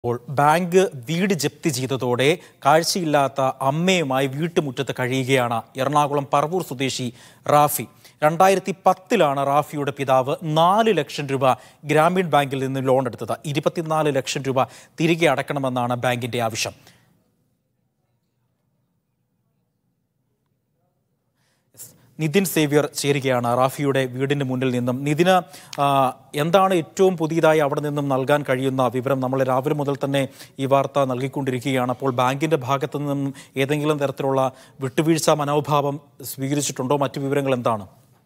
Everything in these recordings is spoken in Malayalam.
അപ്പോൾ ബാങ്ക് വീട് ജപ്തി ചെയ്തതോടെ കാഴ്ചയില്ലാത്ത അമ്മയുമായി വീട്ടുമുറ്റത്ത് കഴിയുകയാണ് എറണാകുളം പറവൂർ സ്വദേശി റാഫി രണ്ടായിരത്തി പത്തിലാണ് റാഫിയുടെ പിതാവ് നാല് ലക്ഷം രൂപ ഗ്രാമീൺ ബാങ്കിൽ നിന്ന് ലോൺ എടുത്തത് ഇരുപത്തിനാല് ലക്ഷം രൂപ തിരികെ അടക്കണമെന്നാണ് ബാങ്കിന്റെ ആവശ്യം നിതിൻ സേവ്യർ ചേരുകയാണ് റാഫിയുടെ വീടിന് മുന്നിൽ നിന്നും നിതിന് ആ, എന്താണ് ഏറ്റവും പുതിയതായി അവിടെ നിന്നും നൽകാൻ കഴിയുന്ന വിവരം നമ്മൾ രാവിലെ മുതൽ തന്നെ ഈ വാർത്ത നൽകിക്കൊണ്ടിരിക്കുകയാണ് അപ്പോൾ ബാങ്കിന്റെ ഭാഗത്തു നിന്നും ഏതെങ്കിലും തരത്തിലുള്ള വിട്ടുവീഴ്ച മനോഭാവം സ്വീകരിച്ചിട്ടുണ്ടോ മറ്റു വിവരങ്ങൾ എന്താണ്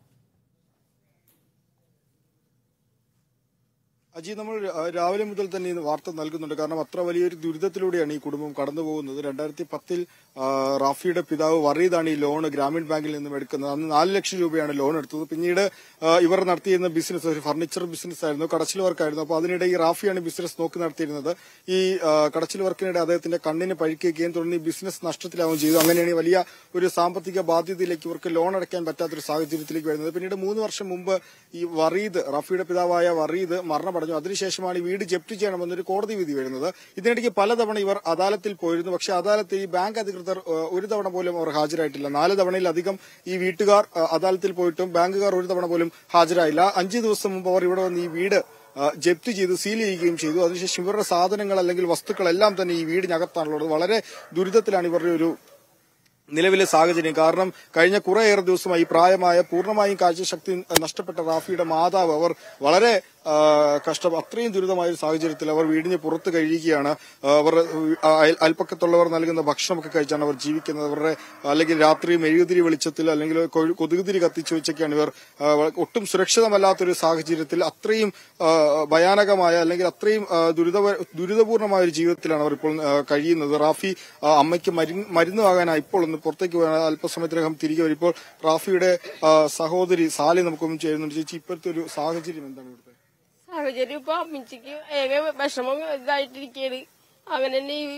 അജി നമ്മൾ ആ, രാവിലെ മുതൽ തന്നെ ഈ വാർത്ത നൽകുന്നുണ്ട് കാരണം അത്ര വലിയൊരു ദുരിതത്തിലൂടെയാണ് ഈ കുടുംബം കടന്നു പോകുന്നത് രണ്ടായിരത്തി പത്തിൽ റാഫിയുടെ പിതാവ് വറീദാണ് ഈ ലോൺ ഗ്രാമീൺ ബാങ്കിൽ നിന്നും എടുക്കുന്നത് അന്ന് നാല് ലക്ഷം രൂപയാണ് ലോൺ എടുത്തത് പിന്നീട് ആ, ഇവർ നടത്തിയിരുന്ന ബിസിനസ് ഒരു ഫർണിച്ചർ ബിസിനസ് ആയിരുന്നു കടച്ചിൽ വർക്കായിരുന്നു അപ്പോൾ അതിനിടെ ഈ റാഫിയാണ് ബിസിനസ് നോക്കി നടത്തിയിരുന്നത് ഈ ആ, കടച്ചിൽ വർക്കിനിടെ അദ്ദേഹത്തിന്റെ കണ്ണിന് പഴിക്കുകയും തുടർന്ന് ഈ ബിസിനസ് നഷ്ടത്തിലാവുകയും ചെയ്തു അങ്ങനെയാണ് ഈ വലിയ ഒരു സാമ്പത്തിക ബാധ്യതയിലേക്ക് ഇവർക്ക് ലോൺ അടയ്ക്കാൻ പറ്റാത്തൊരു സാഹചര്യത്തിലേക്ക് വരുന്നത് പിന്നീട് മൂന്ന് വർഷം മുമ്പ് ഈ വറീദ് റാഫിയുടെ പിതാവായ വറീദ് മരണമടഞ്ഞു അതിനുശേഷമാണ് ഈ വീട് ജപ്തി ചെയ്യണമെന്നൊരു കോടതി വിധി വരുന്നത് ഇതിനിടയ്ക്ക് പലതവണ ഇവർ അദാലത്തിൽ പോയിരുന്നു പക്ഷേ അദാലത്തിൽ ഈ ബാങ്ക് അധികൃതർ ഏഹ്, ഒരു തവണ പോലും അവർ ഹാജരായിട്ടില്ല നാല് തവണയിലധികം ഈ വീട്ടുകാർ ഏഹ്, അദാലത്തിൽ പോയിട്ടും ബാങ്കുകാർ ഒരു തവണ പോലും ഹാജരായില്ല അഞ്ച് ദിവസം മുമ്പ് അവർ ഇവിടെ വന്ന് ഈ വീട് ആ, ജപ്തി ചെയ്ത് സീൽ ചെയ്യുകയും ചെയ്തു അതിനുശേഷം ഇവരുടെ സാധനങ്ങൾ അല്ലെങ്കിൽ വസ്തുക്കളെല്ലാം തന്നെ ഈ വീടിനകത്താണുള്ളത് വളരെ ദുരിതത്തിലാണ് ഇവരുടെ ഒരു നിലവിലെ സാഹചര്യം കാരണം കഴിഞ്ഞ കുറേയേറെ ദിവസമായി ഈ പ്രായമായ പൂർണ്ണമായും കാഴ്ചശക്തി നഷ്ടപ്പെട്ട റാഫിയുടെ മാതാവ് അവർ വളരെ ആ, കഷ്ടം അത്രയും ദുരിതമായ ഒരു സാഹചര്യത്തിൽ അവർ വീടിന് പുറത്ത് കഴിയുകയാണ് ആ, അവർ ആ, അയൽ- അയൽപ്പക്കത്തുള്ളവർ നൽകുന്ന ഭക്ഷണമൊക്കെ കഴിച്ചാണ് അവർ ജീവിക്കുന്നത് അവരുടെ അല്ലെങ്കിൽ രാത്രി മെഴുകുതിരി വെളിച്ചത്തിൽ അല്ലെങ്കിൽ കൊഴു- കൊതുകുതിരി കത്തിച്ചു വെച്ചൊക്കെയാണ് ഇവർ ആ, വ- ഒട്ടും സുരക്ഷിതമല്ലാത്തൊരു സാഹചര്യത്തിൽ അത്രയും ആ, ഭയാനകമായ അല്ലെങ്കിൽ അത്രയും ആ, ദുരിത ദുരിതപൂർണമായ ഒരു ജീവിതത്തിലാണ് അവർ ഇപ്പോൾ ആ, കഴിയുന്നത് റാഫി ആ, അമ്മയ്ക്ക് മരുന്ന് മരുന്ന് വാങ്ങാനായി ഇപ്പോൾ ഒന്ന് പുറത്തേക്ക് പോകാൻ അല്പസമയത്തിനകം തിരികെ വരും ഇപ്പോൾ റാഫിയുടെ ആ, സഹോദരി സാലി നമുക്കൊന്നും ചേരുന്നുണ്ട് ചേച്ചി ഇപ്പോഴത്തെ ഒരു സാഹചര്യം എന്താണ് ഇവിടുത്തെ സാഹചര്യം ഇപ്പൊ അമ്മച്ചിക്ക് ഏക വിഷമം ഇതായിട്ടിരിക്കയാണ് അങ്ങനെ തന്നെ ഈ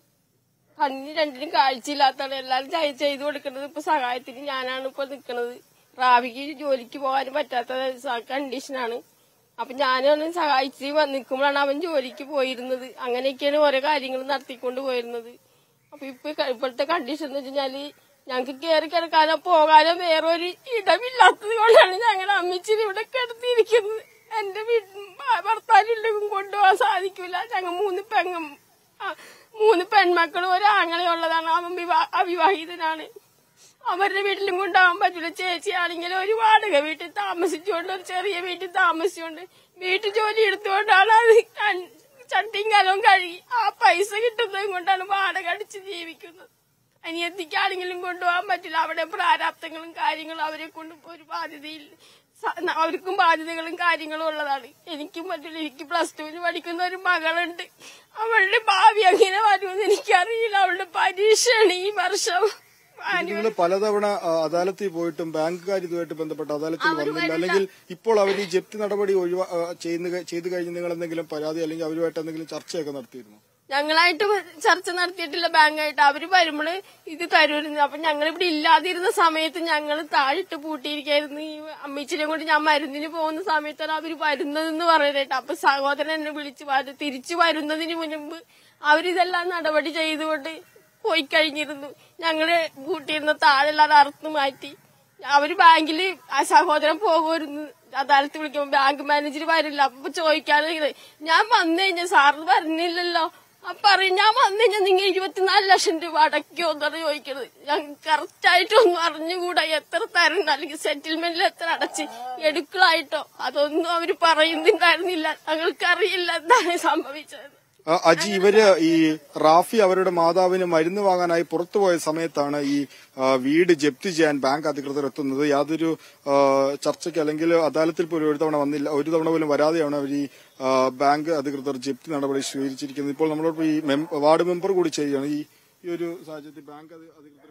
കണ്ണിന് രണ്ടിനും കാഴ്ചയില്ലാത്താണ് എല്ലാരും ചെയ്- ചെയ്തു കൊടുക്കുന്നത് ഇപ്പൊ സഹായത്തിന് ഞാനാണ് ഇപ്പൊ നിൽക്കുന്നത് റാവിക്ക് ജോലിക്ക് പോകാൻ പറ്റാത്ത സ- കണ്ടീഷനാണ് അപ്പൊ ഞാനാണ് സഹായിച്ച് വന്ന് നിൽക്കുമ്പോഴാണ് അവൻ ജോലിക്ക് പോയിരുന്നത് അങ്ങനെയൊക്കെയാണ് ഓരോ കാര്യങ്ങൾ നടത്തിക്കൊണ്ട് പോയിരുന്നത് അപ്പൊ ഇപ്പൊ ക- ഇപ്പോഴത്തെ കണ്ടീഷൻ എന്ന് വെച്ചാല് ഞങ്ങക്ക് കയറി കിടക്കാനോ പോകാനോ വേറെ ഒരു ഇടമില്ലാത്തത് കൊണ്ടാണ് ഞങ്ങൾ അമ്മച്ചിന് ഇവിടെ കിടത്തിയിരിക്കുന്നത് എന്റെ വീട്ടിൽ ഭർത്താവില്ലെങ്കിലും കൊണ്ടുപോകാൻ സാധിക്കില്ല ഞങ്ങൾ മൂന്ന് പെങ്ങും ആ, മൂന്ന് പെൺമക്കളും ഒരാങ്ങളെ ഉള്ളതാണ് അവൻ വിവാ- അവിവാഹിതനാണ് അവരുടെ വീട്ടിലും കൊണ്ടുപോകാൻ പറ്റില്ല ചേച്ചിയാണെങ്കിൽ ഒരു വാടക വീട്ടിൽ താമസിച്ചുകൊണ്ട് ഒരു ചെറിയ വീട്ടിൽ താമസിച്ചുകൊണ്ട് വീട്ടു ജോലി എടുത്തുകൊണ്ടാണ് അത് കൺ- ചട്ടിയും കലവും കഴുകി ആ പൈസ കിട്ടുന്നതും കൊണ്ടാണ് വാടക അടിച്ച് ജീവിക്കുന്നത് അനിയത്തിക്കാണെങ്കിലും കൊണ്ടുപോകാൻ പറ്റില്ല അവിടെ പ്രാരാബ്ദങ്ങളും കാര്യങ്ങളും അവരെ കൊണ്ട് ഒരു ബാധ്യതയില്ല സ- അവർക്കും ബാധ്യതകളും കാര്യങ്ങളും ഉള്ളതാണ് എനിക്കും പറ്റില്ല എനിക്ക് പ്ലസ് ടുവിന് പഠിക്കുന്ന ഒരു മകളുണ്ട് അവളുടെ ഭാവി എങ്ങനെ വരുമെന്ന് എനിക്കറിയില്ല അവളുടെ പരീക്ഷയാണ് ഈ വർഷം നിങ്ങൾ പലതവണ ആ, അദാലത്തിൽ പോയിട്ടും ബാങ്കുകാർ ഇതുമായിട്ട് ബന്ധപ്പെട്ട് അദാലത്തിൽ വന്നില്ല അല്ലെങ്കിൽ ഇപ്പോൾ അവർ ഈ ജപ്തി നടപടി ഒഴിവാ ആ, ചെയ്യുന്ന ചെയ്തു കഴിഞ്ഞ് നിങ്ങൾ എന്തെങ്കിലും പരാതി അല്ലെങ്കിൽ അവരുമായിട്ട് എന്തെങ്കിലും ചർച്ചയൊക്കെ നടത്തിയിരുന്നു ഞങ്ങളായിട്ട് ചർച്ച നടത്തിയിട്ടില്ല ബാങ്കായിട്ട് അവര് വരുമ്പോൾ ഇത് തരുമായിരുന്നു അപ്പൊ ഞങ്ങൾ ഇവിടെ ഇല്ലാതിരുന്ന സമയത്ത് ഞങ്ങൾ താഴിട്ട് പൂട്ടിയിരിക്കായിരുന്നു ഈ അമ്മച്ചിനെ കൊണ്ട് ഞാൻ മരുന്നിന് പോകുന്ന സമയത്താണ് അവര് വരുന്നതെന്ന് പറയുന്നത് അപ്പൊ സഹോദരൻ എന്നെ വിളിച്ചു പറഞ്ഞു തിരിച്ചു വരുന്നതിന് മുൻപ് അവരിതെല്ലാം നടപടി ചെയ്തുകൊണ്ട് പോയി കഴിഞ്ഞിരുന്നു ഞങ്ങള് കൂട്ടിയിരുന്ന താഴെല്ലാം അറുത്ത് മാറ്റി അവര് ബാങ്കില് ആ സഹോദരൻ പോകുമായിരുന്നു അദാലത്ത് വിളിക്കുമ്പോ ബാങ്ക് മാനേജർ വരില്ല അപ്പൊ ചോദിക്കാതെ ഞാൻ വന്നു കഴിഞ്ഞാൽ സാറിന് പറഞ്ഞില്ലല്ലോ അപ്പൊ പറയും ഞാൻ വന്നു കഴിഞ്ഞാൽ നിങ്ങൾ ഇരുപത്തിനാല് ലക്ഷം രൂപ അടയ്ക്കോ എന്നാണ് ചോദിക്കുന്നത് ഞാൻ കറക്റ്റ് ആയിട്ടൊന്നും അറിഞ്ഞുകൂടാ എത്ര തരണം അല്ലെങ്കിൽ സെറ്റിൽമെന്റിൽ എത്ര അടച്ച് എടുക്കളായിട്ടോ അതൊന്നും അവര് പറയുന്നുണ്ടായിരുന്നില്ല ഞങ്ങൾക്കറിയില്ല എന്താണ് സംഭവിച്ചത് ആ, അജി ഇവര് ഈ റാഫി അവരുടെ മാതാവിന് മരുന്ന് വാങ്ങാനായി പുറത്തുപോയ സമയത്താണ് ഈ ആ, വീട് ജപ്തി ചെയ്യാൻ ബാങ്ക് അധികൃതർ എത്തുന്നത് യാതൊരു ആ, ചർച്ചയ്ക്ക് അല്ലെങ്കിൽ അദാലത്തിൽ പോലും ഒരു തവണ വന്നില്ല ഒരു തവണ പോലും വരാതെയാണ് അവർ ഈ ആ, ബാങ്ക് അധികൃതർ ജപ്തി നടപടി സ്വീകരിച്ചിരിക്കുന്നത് ഇപ്പോൾ നമ്മളോട് ഈ മെം- വാർഡ് മെമ്പർ കൂടി ചെയ്യുകയാണ് ഈ ഈ ഒരു സാഹചര്യത്തിൽ ബാങ്ക് അധി- അധികൃതരുമായിട്ട് എന്തെങ്കിലും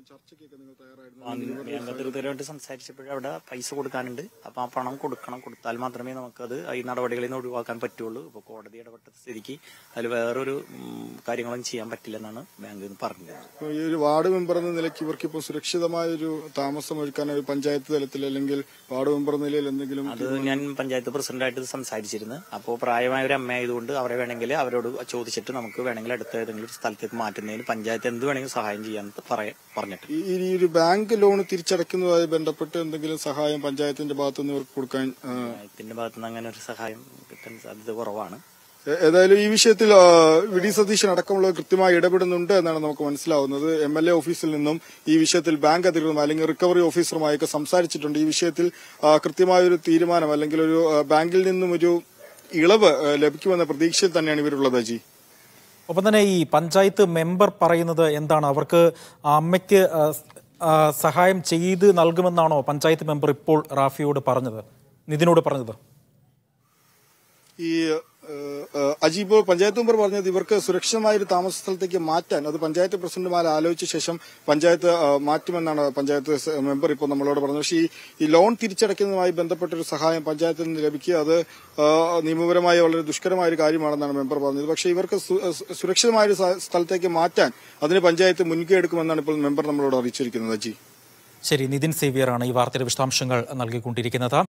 എന്തെങ്കിലും ചർച്ചയ്ക്കൊക്കെ നിങ്ങൾ തയ്യാറായിരുന്നു ബാങ്ക് അധികൃതരുമായിട്ട് സംസാരിച്ചപ്പോഴും അവിടെ പൈസ കൊടുക്കാനുണ്ട് അപ്പൊ ആ പണം കൊടുക്കണം കൊടുത്താൽ മാത്രമേ നമുക്കത് ഈ നടപടികളിൽ നിന്ന് ഒഴിവാക്കാൻ പറ്റുള്ളൂ ഇപ്പൊ കോടതി ഇടപെട്ട സ്ഥിതിക്ക് അതിൽ വേറൊരു ഉം, കാര്യങ്ങളും ചെയ്യാൻ പറ്റില്ലെന്നാണ് ബാങ്ക് ഇന്ന് പറഞ്ഞത് ഇപ്പൊ ഈ ഒരു വാർഡ് മെമ്പർ എന്ന നിലയ്ക്ക് ഇവർക്ക് ഇപ്പോൾ സുരക്ഷിതമായ ഒരു താമസം ഒരുക്കാൻ ഒരു പഞ്ചായത്ത് തലത്തിൽ അല്ലെങ്കിൽ വാർഡ് മെമ്പർ എന്ന നിലയിൽ എന്തെങ്കിലും അത് ഞാൻ പഞ്ചായത്ത് പ്രസിഡന്റായിട്ട് സംസാരിച്ചിരുന്നു അപ്പോൾ പ്രായമായ ഒരു അമ്മ ആയതുകൊണ്ട് അവരെ വേണമെങ്കിൽ അവരോട് ചോദിച്ചിട്ട് നമുക്ക് വേണമെങ്കിൽ അടുത്ത ഏതെങ്കിലും ഒരു സ്ഥലത്തേക്ക് മാറ്റുന്നതിന് പഞ്ചായത്ത് എന്ത് വേണമെങ്കിലും സഹായം ചെയ്യാൻ പറയാ പറഞ്ഞിട്ട് ഈ ഈ ഒരു ബാങ്ക് ലോൺ തിരിച്ചടയ്ക്കുന്നതുമായി ബന്ധപ്പെട്ട് എന്തെങ്കിലും സഹായം പഞ്ചായത്തിന്റെ ഭാഗത്തു നിന്ന് ഇവർക്ക് കൊടുക്കാൻ ആ, പഞ്ചായത്തിന്റെ ഭാഗത്തുനിന്ന് അങ്ങനെ ഒരു സഹായം കിട്ടാൻ സാധ്യത കുറവാണ് ഏ- ഏതായാലും ഈ വിഷയത്തിൽ ആ, വി ഡി സതീശൻ അടക്കമുള്ളവർ കൃത്യമായി ഇടപെടുന്നുണ്ട് എന്നാണ് നമുക്ക് മനസ്സിലാവുന്നത് എം എൽ എ ഓഫീസിൽ നിന്നും ഈ വിഷയത്തിൽ ബാങ്ക് അധികൃതരും അല്ലെങ്കിൽ റിക്കവറി ഓഫീസറുമായൊക്കെ സംസാരിച്ചിട്ടുണ്ട് ഈ വിഷയത്തിൽ ആ, കൃത്യമായൊരു തീരുമാനം അല്ലെങ്കിൽ ഒരു ആ, ബാങ്കിൽ നിന്നും ഒരു ഇളവ് ആ, ലഭിക്കുമെന്ന പ്രതീക്ഷയിൽ തന്നെയാണ് ഇവരുള്ളത് അജി ഒപ്പം തന്നെ ഈ പഞ്ചായത്ത് മെമ്പർ പറയുന്നത് എന്താണ് അവർക്ക് ആ അമ്മയ്ക്ക് ആ, ആ, സഹായം ചെയ്ത് നൽകുമെന്നാണോ പഞ്ചായത്ത് മെമ്പർ ഇപ്പോൾ റാഫിയോട് പറഞ്ഞത് നിതിനോട് പറഞ്ഞത് ഈ ഏഹ്, ഏഹ്, അജീബ് പഞ്ചായത്ത് മെമ്പർ പറഞ്ഞത് ഇവർക്ക് സുരക്ഷിതമായ ഒരു താമസ സ്ഥലത്തേക്ക് മാറ്റാൻ അത് പഞ്ചായത്ത് പ്രസിഡന്റുമാർ ആലോചിച്ച ശേഷം പഞ്ചായത്ത് ഏഹ്, മാറ്റുമെന്നാണ് പഞ്ചായത്ത് സ- മെമ്പർ ഇപ്പോൾ നമ്മളോട് പറഞ്ഞത് പക്ഷേ ഈ- ഈ ലോൺ തിരിച്ചടയ്ക്കുന്നതുമായി ബന്ധപ്പെട്ടൊരു സഹായം പഞ്ചായത്തിൽ നിന്ന് ലഭിക്കുക അത് ഏഹ്, നിയമപരമായി വളരെ ദുഷ്കരമായ ഒരു കാര്യമാണെന്നാണ് മെമ്പർ പറഞ്ഞത് പക്ഷേ ഇവർക്ക് സു- സു- സുരക്ഷിതമായ ഒരു സ്ഥ- സ്ഥലത്തേക്ക് മാറ്റാൻ അതിന് പഞ്ചായത്ത് മുൻകൈ എടുക്കുമെന്നാണ് ഇപ്പോൾ മെമ്പർ നമ്മളോട് അറിയിച്ചിരിക്കുന്നത് അജി ശരി നിതിൻ സേവ്യറാണ് ഈ വാർത്തയുടെ വിശദാംശങ്ങൾ നൽകിക്കൊണ്ടിരിക്കുന്നത്